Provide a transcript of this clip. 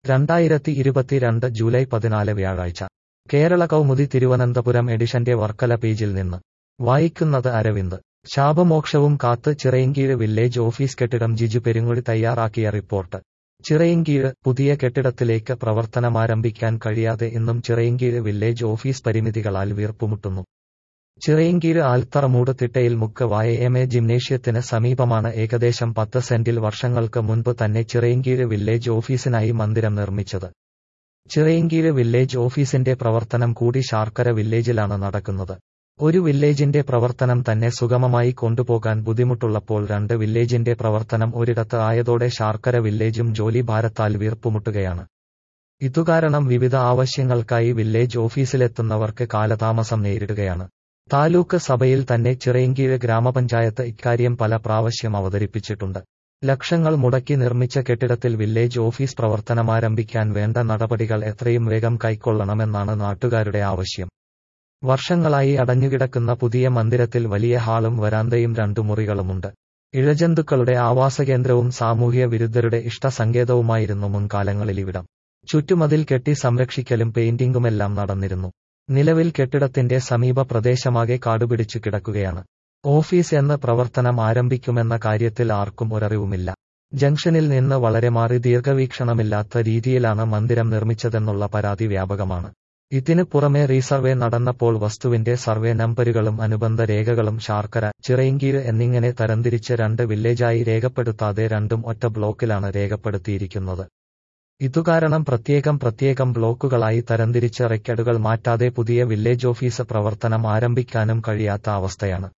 രണ്ടായിരത്തി ഇരുപത്തിരണ്ട് ജൂലൈ പതിനാല് വ്യാഴാഴ്ച കേരള കൗമുദി തിരുവനന്തപുരം എഡിഷന്റെ വർക്കല പേജിൽ നിന്ന് വായിക്കുന്നത് അരവിന്ദ് ശാപമോക്ഷവും കാത്ത് ചിറയൻകീഴ് വില്ലേജ് ഓഫീസ് കെട്ടിടം ജിജു പെരുങ്ങുഴി തയ്യാറാക്കിയ റിപ്പോർട്ട് ചിറയൻകീഴ് പുതിയ കെട്ടിടത്തിലേക്ക് പ്രവർത്തനമാരംഭിക്കാൻ കഴിയാതെ ഇന്നും ചിറയൻകീഴ് വില്ലേജ് ഓഫീസ് പരിമിതികളാൽ വീർപ്പുമുട്ടുന്നു ചിറയൻകീഴ് ആൽത്തറമൂട് തിട്ടയിൽ മുക്ക് വായ എം എ ജിംനേഷ്യത്തിന് സമീപമാണ് ഏകദേശം പത്ത് സെന്റിൽ വർഷങ്ങൾക്ക് മുൻപ് തന്നെ ചിറയൻകീഴ് വില്ലേജ് ഓഫീസിനായി മന്ദിരം നിർമ്മിച്ചത് ചിറയൻകീഴ് വില്ലേജ് ഓഫീസിന്റെ പ്രവർത്തനം കൂടി ശാർക്കര വില്ലേജിലാണ് നടക്കുന്നത് ഒരു വില്ലേജിന്റെ പ്രവർത്തനം തന്നെ സുഗമമായി കൊണ്ടുപോകാൻ ബുദ്ധിമുട്ടുള്ളപ്പോൾ രണ്ട് വില്ലേജിന്റെ പ്രവർത്തനം ഒരിടത്ത് ആയതോടെ ശാർക്കര വില്ലേജും ജോലി ഭാരത്താൽ വീർപ്പുമുട്ടുകയാണ് ഇതുകാരണം വിവിധ ആവശ്യങ്ങൾക്കായി വില്ലേജ് ഓഫീസിലെത്തുന്നവർക്ക് കാലതാമസം നേരിടുകയാണ് താലൂക്ക് സഭയിൽ തന്നെ ചിറയൻകീഴ് ഗ്രാമപഞ്ചായത്ത് ഇക്കാര്യം പല പ്രാവശ്യം അവതരിപ്പിച്ചിട്ടുണ്ട് ലക്ഷങ്ങൾ മുടക്കി നിർമ്മിച്ച കെട്ടിടത്തിൽ വില്ലേജ് ഓഫീസ് പ്രവർത്തനമാരംഭിക്കാൻ വേണ്ട നടപടികൾ എത്രയും വേഗം കൈക്കൊള്ളണമെന്നാണ് നാട്ടുകാരുടെ ആവശ്യം വർഷങ്ങളായി അടഞ്ഞുകിടക്കുന്ന പുതിയ മന്ദിരത്തിൽ വലിയ ഹാളും വരാന്തയും രണ്ടു മുറികളുമുണ്ട് ഇഴജന്തുക്കളുടെ ആവാസകേന്ദ്രവും സാമൂഹ്യ വിരുദ്ധരുടെ ഇഷ്ടസങ്കേതവുമായിരുന്നു മുൻകാലങ്ങളിലിവിടം ചുറ്റുമതിൽ കെട്ടി സംരക്ഷിക്കലും പെയിന്റിംഗുമെല്ലാം നടന്നിരുന്നു നിലവിൽ കെട്ടിടത്തിന്റെ സമീപ പ്രദേശമാകെ കാടുപിടിച്ചു കിടക്കുകയാണ് ഓഫീസ് എന്ന് പ്രവർത്തനം ആരംഭിക്കുമെന്ന കാര്യത്തിൽ ആർക്കും ഒരറിവുമില്ല ജംഗ്ഷനിൽ നിന്ന് വളരെ മാറി ദീർഘവീക്ഷണമില്ലാത്ത രീതിയിലാണ് മന്ദിരം നിർമ്മിച്ചതെന്നുള്ള പരാതി വ്യാപകമാണ് ഇതിന് പുറമെ റീസർവേ നടന്നപ്പോൾ വസ്തുവിന്റെ സർവേ നമ്പരുകളും അനുബന്ധ രേഖകളും ശാർക്കര ചിറയൻകീഴ് എന്നിങ്ങനെ തരംതിരിച്ച് രണ്ട് വില്ലേജായി രേഖപ്പെടുത്താതെ രണ്ടും ഒറ്റ ബ്ലോക്കിലാണ് രേഖപ്പെടുത്തിയിരിക്കുന്നത് ഇതുകാരണം പ്രത്യേകം പ്രത്യേകം ബ്ലോക്കുകളായി തരംതിരിച്ച് റെക്കഡുകൾ മാറ്റാതെ പുതിയ വില്ലേജ് ഓഫീസ് പ്രവർത്തനം ആരംഭിക്കാനും കഴിയാത്ത അവസ്ഥയാണ്